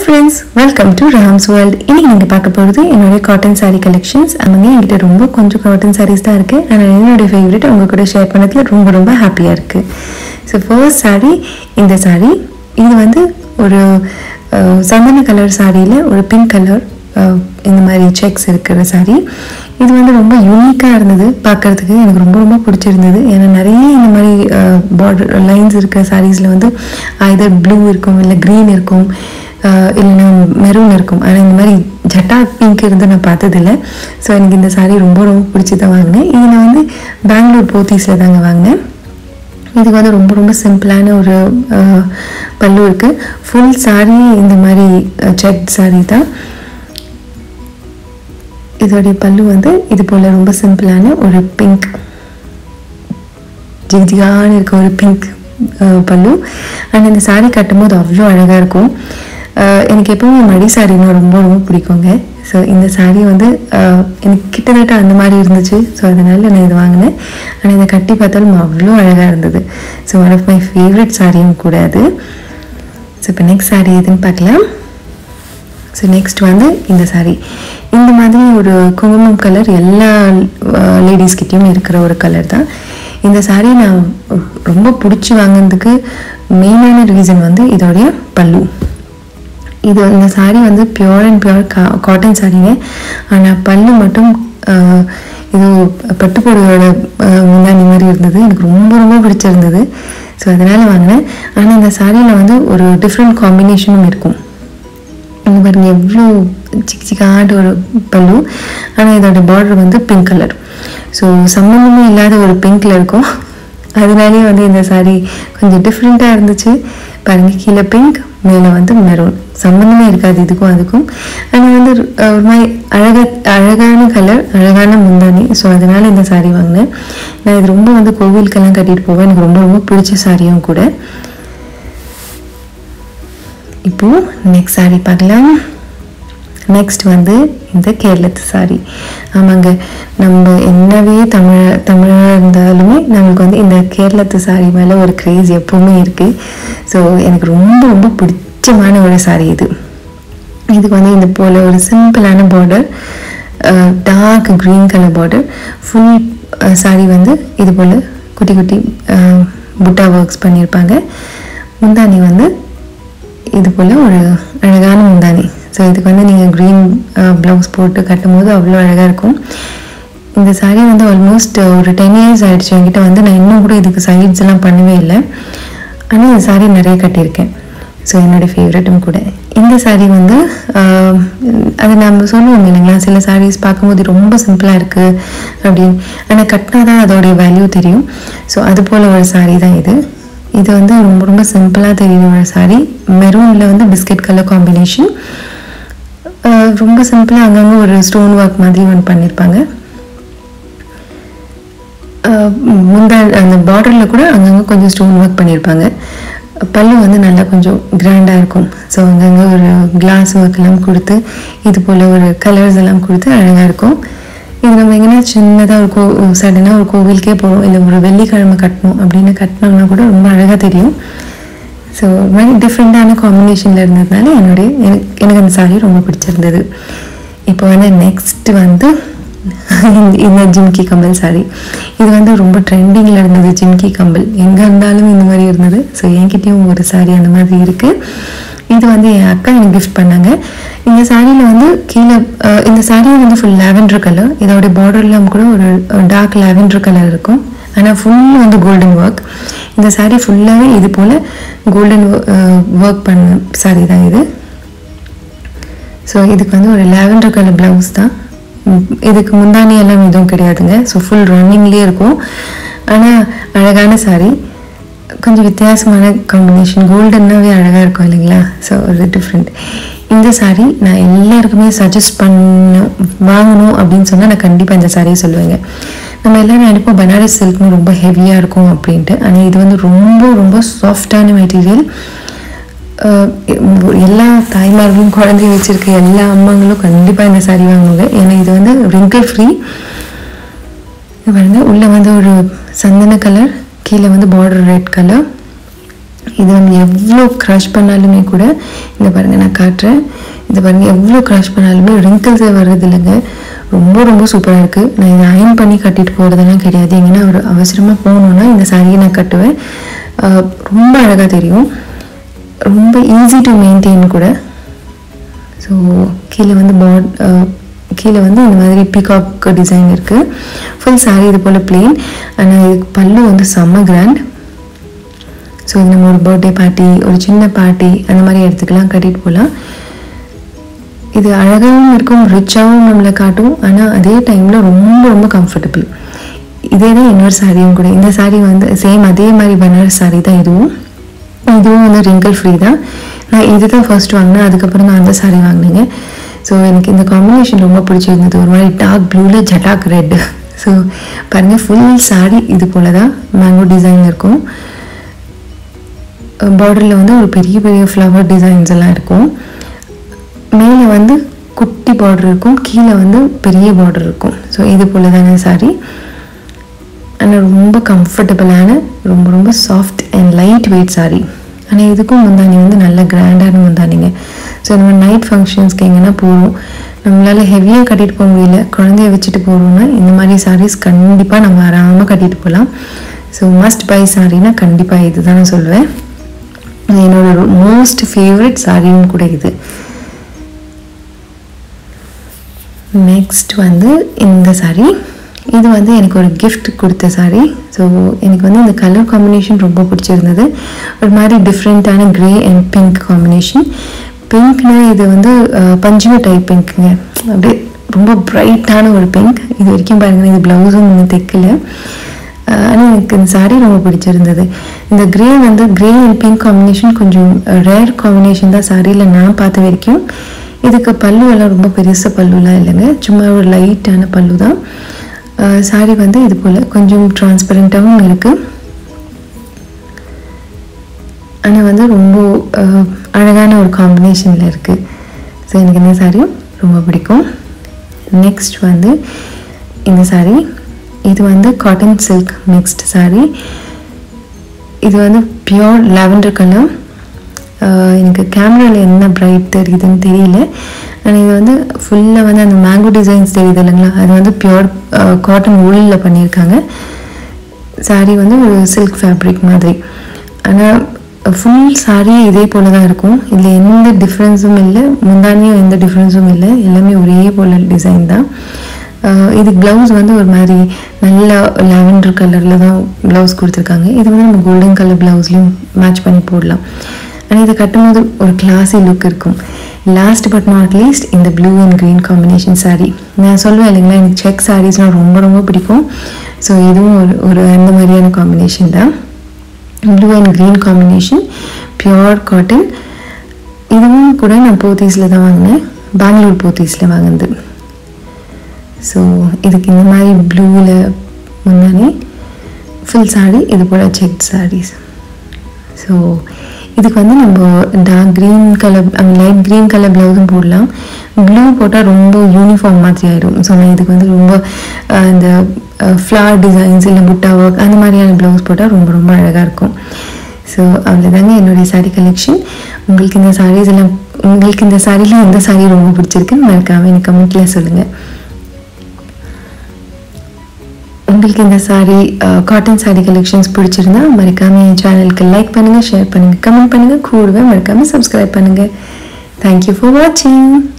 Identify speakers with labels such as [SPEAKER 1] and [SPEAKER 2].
[SPEAKER 1] friends welcome to Ram's world இன்னைக்கு நீங்கள் பார்க்க போகிறது என்னுடைய காட்டன் saree கலெக்ஷன்ஸ் அவங்க என்கிட்ட ரொம்ப கொஞ்சம் காட்டன் sarees தான் இருக்குது ஆனால் என்னுடைய ஃபேவரட் உங்க கூட ஷேர் பண்ணதுல ரொம்ப ரொம்ப ஹாப்பியாக இருக்குது ஸோ ஃபர்ஸ்ட் saree இந்த saree இது வந்து ஒரு அஹ், சந்தன கலர் சாரியில் ஒரு பிங்க் கலர் இந்த மாதிரி செக்ஸ் இருக்கிற saree இது வந்து ரொம்ப யூனிக்காக இருந்தது பார்க்கறதுக்கு எனக்கு ரொம்ப ரொம்ப பிடிச்சிருந்தது ஏன்னா நிறைய இந்த மாதிரி பார்டர் லைன்ஸ் இருக்கிற சாரீஸில் வந்து either ப்ளூ இருக்கும் இல்லை க்ரீன் இருக்கும் ஆஹ் இல்லைன்னா மெரூன் இருக்கும் ஆனால் இந்த மாதிரி ஜட்டா பிங்க் இருந்து நான் பார்த்ததில்ல ஸோ எனக்கு இந்த saree ரொம்ப ரொம்ப பிடிச்சி தான் வாங்கினேன் இது நான் வந்து பெங்களூர் போத்தீஸில் தாங்க வாங்கினேன் இதுக்கு வந்து ரொம்ப ரொம்ப சிம்பிளான ஒரு ஆஹ், பல்லு இருக்குது ஃபுல் saree இந்த மாதிரி செக் saree தான் இதோடைய பல்லு வந்து இது போல் ரொம்ப சிம்பிளான ஒரு பிங்க் ஜிகிஜிகான இருக்க ஒரு பிங்க் பல்லு அண்ட் இந்த saree கட்டும்போது அவ்வளோ அழகாக இருக்கும் அஹ் எனக்கு எப்பவுமே மடி சாரின்னா ரொம்ப ரொம்ப பிடிக்குங்க ஸோ இந்த saree வந்து அஹ், எனக்கு கிட்டத்தட்ட அந்த மாதிரி இருந்துச்சு ஸோ அதனால நான் இது வாங்கினேன் ஆனால் இதை கட்டி பார்த்தாலும் அவ்வளோ அழகாக இருந்தது so one of my favourite சாரியும் கூட அது ஸோ இப்போ நெக்ஸ்ட் saree எதுன்னு பார்க்கலாம் ஸோ நெக்ஸ்ட் வந்து இந்த saree இந்த மாதிரி ஒரு குங்குமம் கலர் எல்லா லேடிஸ்கிட்டையும் இருக்கிற ஒரு கலர் தான் இந்த saree நான் ரொம்ப பிடிச்சி வாங்கினதுக்கு மெயினான ரீசன் வந்து இதோடைய பல்லு இது இந்த saree வந்து பியோர் அண்ட் பியோர் கா காட்டன் சாரீங்க ஆனால் பல்லு மட்டும் ஆஹ், இது பட்டுப்புடவையோட முந்தாணி மாதிரி இருந்தது எனக்கு ரொம்ப ரொம்ப பிடிச்சிருந்தது ஸோ அதனால் வாங்கினேன் ஆனால் இந்த சாரியில் வந்து ஒரு டிஃப்ரெண்ட் காம்பினேஷனும் இருக்கும் இங்க பாருங்க எவ்வளோ சிக் சிக்காட்டு ஒரு பல்லு ஆனால் இதோட பார்டர் வந்து பிங்க் கலர் ஸோ சம்மந்தமே இல்லாத ஒரு பிங்க்ல இருக்கும் அதனாலேயே வந்து இந்த saree கொஞ்சம் டிஃப்ரெண்ட்டாக இருந்துச்சு பாருங்க கீழே பிங்க் மேலே வந்து மெரூன் சம்மந்தமே இருக்காது இதுக்கும் அதுக்கும் ஆனால் வந்து ஒரு- ஒரு மாதிரி அழக அழகான கலர் அழகான முந்தானி ஸோ அதனால இந்த saree வாங்கினேன் நான் இது ரொம்ப வந்து கோவிலுக்கெல்லாம் கட்டிட்டு போவேன் எனக்கு ரொம்ப ரொம்ப பிடிச்ச சாரியும் கூட இப்போ நெக்ஸ்ட் saree பார்க்கலாம் நெக்ஸ்ட் வந்து இந்த கேரளத்து saree ஆமாங்க நம்ம என்னவே தமிழ தமிழாக இருந்தாலுமே நம்மளுக்கு வந்து இந்த கேரளத்து saree மேலே ஒரு க்ரேஸ் எப்பவுமே இருக்குது ஸோ எனக்கு ரொம்ப ரொம்ப பிடிச்சமான ஒரு saree இது இதுக்கு வந்து இந்த போல் ஒரு சிம்பிளான border dark green colour border full saree வந்து இது போல் குட்டி குட்டி அஹ், புட்டா ஒர்க்ஸ் பண்ணியிருப்பாங்க முந்தானி வந்து இது போல் ஒரு அழகான முந்தானி ஸோ இதுக்கு வந்து நீங்கள் க்ரீன் ப்ளவுஸ் போட்டு கட்டும்போது அவ்வளோ அழகாக இருக்கும் இந்த saree வந்து ஆல்மோஸ்ட் ஒரு டென் இயர்ஸ் ஆயிடுச்சு என்கிட்ட வந்து நான் இன்னும் கூட இதுக்கு சைட்ஸ் எல்லாம் பண்ணவே இல்லை ஆனால் இந்த saree நிறைய கட்டியிருக்கேன் ஸோ என்னோட ஃபேவரட்டும் கூட இந்த saree வந்து ஆஹ், அது நம்ம சொல்லுவோம் இல்லைங்களா சில sarees பார்க்கும்போது ரொம்ப சிம்பிளாக இருக்குது அப்படின்னு ஆனால் கட்டினா தான் அதோடைய வேல்யூ தெரியும் ஸோ அது போல் ஒரு saree தான் இது இது வந்து ரொம்ப ரொம்ப சிம்பிளாக தெரியுற ஒரு saree மெரூனில் வந்து பிஸ்கட் கலர் காம்பினேஷன் ரொம்ப சிம்பிளாக அங்கங்கே ஒரு ஸ்டோன் ஒர்க் மாதிரி ஒன்று பண்ணியிருப்பாங்க ஆஹ் முந்தா அந்த பார்டரில் கூட அங்கங்கே கொஞ்சம் ஸ்டோன் ஒர்க் பண்ணியிருப்பாங்க பல்லு வந்து நல்லா கொஞ்சம் கிராண்டாக இருக்கும் ஸோ அங்கங்கே ஒரு கிளாஸ் ஒர்க் எல்லாம் கொடுத்து இது போல் ஒரு கலர்ஸ் எல்லாம் கொடுத்து அழகாக இருக்கும் இது நம்ம எங்கன்னா சின்னதாக ஒரு கோ சடனாக ஒரு கோவிலுக்கே போகிறோம் இல்லை ஒரு வெள்ளிக்கிழமை கட்டணும் அப்படின்னு கட்டினோம்னா கூட ரொம்ப அழகாக தெரியும் ஸோ ஒரு மாதிரி டிஃப்ரெண்ட்டான காம்பினேஷனில் இருந்ததுனால என்னுடைய எனக்கு எனக்கு அந்த saree ரொம்ப பிடிச்சிருந்தது இப்போ வந்து நெக்ஸ்ட் வந்து இந்த- இந்த ஜிம்கி கம்பல் saree இது வந்து ரொம்ப ட்ரெண்டிங்கில் இருந்தது ஜிம்கி கம்பல் எங்கே இருந்தாலும் இந்த மாதிரி இருந்தது ஸோ என்கிட்டயும் ஒரு saree அந்த மாதிரி இருக்குது இது வந்து என் அக்கா எனக்கு கிஃப்ட் பண்ணாங்க இந்த சாரியில் வந்து கீழே அஹ், இந்த saree வந்து ஃபுல் lavender கலர் இதோட பார்டர்லாம் கூட ஒரு டார்க் lavender கலர் இருக்கும் ஆனால் ஃபுல் வந்து கோல்டன் ஒர்க் இந்த saree ஃபுல்லாகவே இது போல் கோல்டன் ஒர்க் பண்ண saree தான் இது ஸோ இதுக்கு வந்து ஒரு lavender கலர் ப்ளவுஸ் தான் ம், இதுக்கு முந்தானி எல்லாம் எதுவும் கிடையாதுங்க ஸோ ஃபுல் ரன்னிங்லேயே இருக்கும் ஆனால் அழகான saree கொஞ்சம் வித்தியாசமான காம்பினேஷன் கோல்டன்னாவே அழகாக இருக்கும் இல்லைங்களா ஸோ அது டிஃப்ரெண்ட் இந்த saree நான் எல்லாருக்குமே சஜஸ்ட் பண்ண வாங்கணும் அப்படின்னு சொன்னால் நான் கண்டிப்பாக இந்த saree சொல்லுவேங்க நம்ம எல்லாரும் நினைப்போம் பனாரஸ் சில்க்னு ரொம்ப ஹெவியாக இருக்கும் அப்படின்ட்டு ஆனால் இது வந்து ரொம்ப ரொம்ப சாஃப்டான மெட்டீரியல் ஆஹ் எல்லா தாய்மார்களும் குழந்தை வச்சிருக்க எல்லா அம்மாங்களும் கண்டிப்பாக இந்த saree வாங்குவாங்க ஏன்னா இது வந்து wrinkle ஃப்ரீ பாருங்க உள்ள வந்து ஒரு சந்தன கலர் கீழே வந்து பார்டர் ரெட் கலர் இது வந்து எவ்வளோ க்ரஷ் பண்ணாலுமே கூட இந்த பாருங்கள் நான் காட்டுறேன் இது பாருங்கள் எவ்வளோ க்ரஷ் பண்ணாலுமே ரிங்கிள்ஸே வர்றது இல்லைங்க ரொம்ப ரொம்ப சூப்பராக இருக்குது நான் இதை அயன் பண்ணி கட்டிட்டு போகிறதெல்லாம் கிடையாது எங்கன்னா ஒரு அவசரமாக போகணுன்னா இந்த சாரியை நான் கட்டுவேன் ஆஹ் ரொம்ப அழகாக தெரியும் ரொம்ப ஈஸி டு மெயின்டைன் கூட ஸோ கீழே வந்து பாட் கீழே வந்து இந்த மாதிரி பீகாக் டிசைன் இருக்குது ஃபுல் saree இது போல் plain ஆனால் இதுக்கு பல்லு வந்து செம்ம கிராண்ட் ஸோ இது நம்ம ஒரு பர்த்டே பார்ட்டி ஒரு சின்ன பார்ட்டி அந்த மாதிரி இடத்துக்குலாம் கட்டிட்டு போகலாம் இது அழகாகவும் இருக்கும் ரிச்சாகவும் நம்மளை காட்டும் ஆனால் அதே டைமில் ரொம்ப ரொம்ப கம்ஃபர்டபுள் இதே தான் இன்னொரு சாரியும் கூட இந்த saree வந்து சேம் அதே மாதிரி பனாரஸ் saree தான் இதுவும் இதுவும் வந்து ரிங்கிள் ஃப்ரீ தான் நான் இது தான் ஃபர்ஸ்ட் வாங்கினேன் அதுக்கப்புறம் தான் அந்த saree வாங்கினேங்க ஸோ எனக்கு இந்த காம்பினேஷன் ரொம்ப பிடிச்சிருந்தது ஒரு மாதிரி டார்க் ப்ளூவில் ஜட்டாக் ரெட் ஸோ பாருங்கள் ஃபுல் saree இது போல தான் மேங்கோ டிசைன் இருக்கும் பார்டரில் வந்து ஒரு பெரிய பெரிய ஃப்ளவர் டிசைன்ஸ் எல்லாம் இருக்கும் மேலே வந்து குட்டி பார்டர் இருக்கும் கீழே வந்து பெரிய பார்டர் இருக்கும் ஸோ இது போல தானே சாரி ஆனால் ரொம்ப கம்ஃபர்டபுளான ரொம்ப ரொம்ப soft and light weight sari ஆனால் இதுக்கும் முந்தானி வந்து நல்ல கிராண்டான முந்தானிங்க ஸோ நம்ம நைட் ஃபங்க்ஷன்ஸ்க்கு எங்கன்னா போகிறோம் நம்மளால் ஹெவியாக கட்டிட்டு போக முடியல குழந்தைய வச்சுட்டு போகிறோம்னா இந்த மாதிரி சாரீஸ் கண்டிப்பாக நம்ம ஆறாமல் கட்டிட்டு போகலாம் ஸோ மஸ்ட் பை சாரின்னா கண்டிப்பாக இது தான் நான் சொல்லுவேன் என்னோட மோஸ்ட் ஃபேவரட் சாரியும் கூட இது நெக்ஸ்ட் வந்து இந்த saree இது வந்து எனக்கு ஒரு gift கொடுத்த saree ஸோ எனக்கு வந்து இந்த கலர் காம்பினேஷன் ரொம்ப பிடிச்சிருந்தது ஒரு மாதிரி டிஃப்ரெண்ட்டான க்ரே அண்ட் பிங்க் காம்பினேஷன் பிங்க்னா இது வந்து அஹ், பஞ்சுமி டைப் பிங்க்குங்க அப்படியே ரொம்ப பிரைட்டான ஒரு பிங்க் இது வரைக்கும் பாருங்க இது ப்ளவுஸும் இன்னும் தைக்கல ஆனால் எனக்கு இந்த saree ரொம்ப பிடிச்சிருந்தது இந்த க்ரே வந்து க்ரே அண்ட் பிங்க் காம்பினேஷன் கொஞ்சம் ரேர் காம்பினேஷன் தான் சாரியில் நான் பார்த்த வரைக்கும் இதுக்கு பல்லு எல்லாம் ரொம்ப பெருசு பல்லுலாம் இல்லைங்க சும்மா ஒரு லைட்டான பல்லு தான் saree வந்து இது போல் கொஞ்சம் டிரான்ஸ்பரண்ட்டாகவும் இருக்குது ஆனால் வந்து ரொம்ப அஹ், அழகான ஒரு காம்பினேஷனில் இருக்குது ஸோ எனக்கு இந்த சாரியும் ரொம்ப பிடிக்கும் நெக்ஸ்ட் வந்து இந்த saree இது வந்து காட்டன் சில்க் மிக்ஸ்ட் saree இது வந்து பியோர் லாவெண்டர் கலர் எனக்கு கேமராவில் என்ன பிரைட் தெரியுதுன்னு தெரியல ஆனால் இது வந்து ஃபுல்லாக வந்து அந்த மேங்கோ டிசைன்ஸ் தெரியுது இல்லைங்களா அது வந்து பியோர் காட்டன் ஊழில் பண்ணியிருக்காங்க saree வந்து ஒரு சில்க் ஃபேப்ரிக் மாதிரி ஆனால் ஃபுல் saree இதே போல தான் இருக்கும் இதில் எந்த டிஃப்ரென்ஸும் இல்லை முந்தானியும் எந்த டிஃப்ரென்ஸும் இல்லை எல்லாமே ஒரே போல டிசைன் தான் ஆஹ் இது ப்ளவுஸ் வந்து ஒரு மாதிரி நல்ல லாவெண்டர் கலரில் தான் ப்ளவுஸ் கொடுத்துருக்காங்க இது வந்து நம்ம கோல்டன் கலர் ப்ளவுஸ்லையும் மேட்ச் பண்ணி போடலாம் ஆனால் இதை கட்டும்போது ஒரு கிளாஸி லுக் இருக்கும் லாஸ்ட் பட் நாட் லீஸ்ட் இந்த blue and green combination saree நான் சொல்லுவேன் இல்லைங்களா எனக்கு செக் சாரீஸ்லாம் ரொம்ப ரொம்ப பிடிக்கும் ஸோ இதுவும் ஒரு ஒரு அந்த மாதிரியான காம்பினேஷன் தான் blue and green combination pure cotton இதுவும் கூட நான் போத்தீஸில் தான் வாங்கினேன் பெங்களூர் போத்தீஸில் வாங்கினது ஸோ இதுக்கு இந்த மாதிரி ப்ளூவில் முன்னாடி ஃபுல் saree இது போல் செக் sarees ஸோ இதுக்கு வந்து நம்ம dark green colour light green colour ப்ளவுஸும் போடலாம் ப்ளூ போட்டால் ரொம்ப யூனிஃபார்ம் மாதிரி ஆயிடும் ஸோ நான் இதுக்கு வந்து ரொம்ப அஹ், இந்த ஃப்ளார் டிசைன்ஸ் இல்லை புட்டா ஒர்க் அந்த மாதிரியான ப்ளவுஸ் போட்டால் ரொம்ப ரொம்ப அழகாக இருக்கும் ஸோ அவ்வளோதாங்க என்னுடைய saree கலெக்ஷன் உங்களுக்கு இந்த sarees எல்லாம் உங்களுக்கு இந்த சாரியில் எந்த saree ரொம்ப பிடிச்சிருக்குன்னு மறக்காமல் எனக்கு கமெண்ட்டில் சொல்லுங்கள் உங்களுக்கு இந்த சாரி காட்டன் சாரி கலெக்ஷன்ஸ் பிடிச்சிருந்தா மறக்காம என் சேனலுக்கு லைக் பண்ணுங்க ஷேர் பண்ணுங்க கமெண்ட் பண்ணுங்க கூடவே மறக்காம சப்ஸ்கிரைப் பண்ணுங்க தேங்க்யூ ஃபார் வாட்சிங்